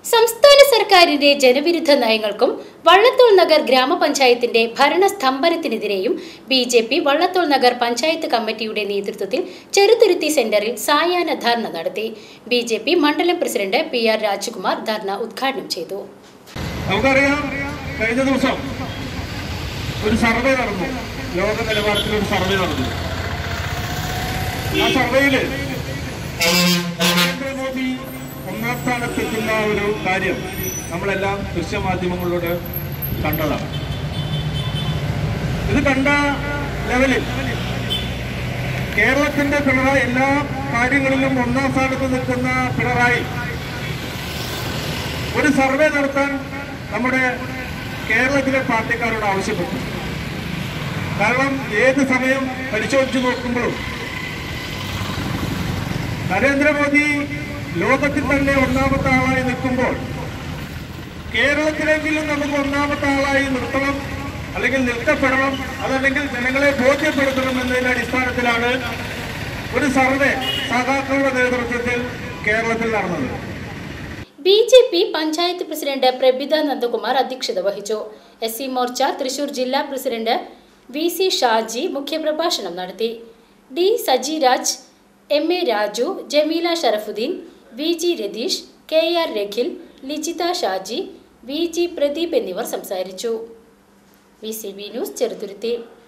സംസ്ഥാന സർക്കാരിന്റെ ജനവിരുദ്ധ നയങ്ങൾക്കും വള്ളത്തോൾ നഗർ ഗ്രാമപഞ്ചായത്തിന്റെ ഭരണസ്തംഭനത്തിനെതിരെയും B J P Vallathol Nagar panchayat കമ്മിറ്റിയുടെ നേതൃത്വത്തിൽ ചെറുതുരുത്തി സെന്ററിൽ സായാഹ്ന ധർണ നടത്തി ബി ജെ പി മണ്ഡലം president P R Rajakumar dharna ഉദ്ഘാടനം ചെയ്തു നമുക്കറിയാം കഴിഞ്ഞ ദിവസം ഒരു സർവേ നടന്നു ലോക നിലവാരത്തിൽ ഒരു സർവേ നടന്നു ആ സർവേയില് നരേന്ദ്രമോദി ഒന്നാം സ്ഥാനത്തെത്തുന്ന ഒരു കാര്യം നമ്മളെല്ലാം ദൃശ്യമാധ്യമങ്ങളിലൂടെ കണ്ടതാണ് ഇത് കണ്ട ലെവലിൽ കേരളത്തിന്റെ പിണറായി എല്ലാ കാര്യങ്ങളിലും ഒന്നാം സ്ഥാനത്ത് നിൽക്കുന്ന പിണറായി ഒരു സർവേ നടത്താൻ നമ്മുടെ കേരളത്തിലെ പാർട്ടിക്കാരോട് ആവശ്യപ്പെട്ടു കാരണം ഏത് സമയം പരിശോധിച്ചു നോക്കുമ്പോഴും നരേന്ദ്രമോദി ലോകത്തിൽ തന്നെ ഒന്നാമത്തെ ആളായി നിൽക്കുമ്പോൾ കേരളത്തിലെങ്കിലും നമുക്ക് ഒന്നാമത്തെ ആളായി നിർത്തണം അല്ലെങ്കിൽ നിൽക്കപ്പെടണം അതല്ലെങ്കിൽ ജനങ്ങളെ ബോധ്യപ്പെടുത്തണം എന്നതിന്റെ അടിസ്ഥാനത്തിലാണ് ഒരു സർവേ സഖാക്കളുടെ നേതൃത്വത്തിൽ കേരളത്തിൽ നടന്നത് B J P panchayat president Prabitha Nandakumar അധ്യക്ഷത വഹിച്ചു എസ് സി മോർച്ച തൃശൂർ ജില്ലാ പ്രസിഡന്റ് വി സി ഷാജി മുഖ്യപ്രഭാഷണം നടത്തി D Sajiraj M A Raju Jameela Sharafudheen V G Ratheesh K R Rakhil Lijitha Shaji V G Pradeep എന്നിവർ സംസാരിച്ചു V C B news Cheruthuruthy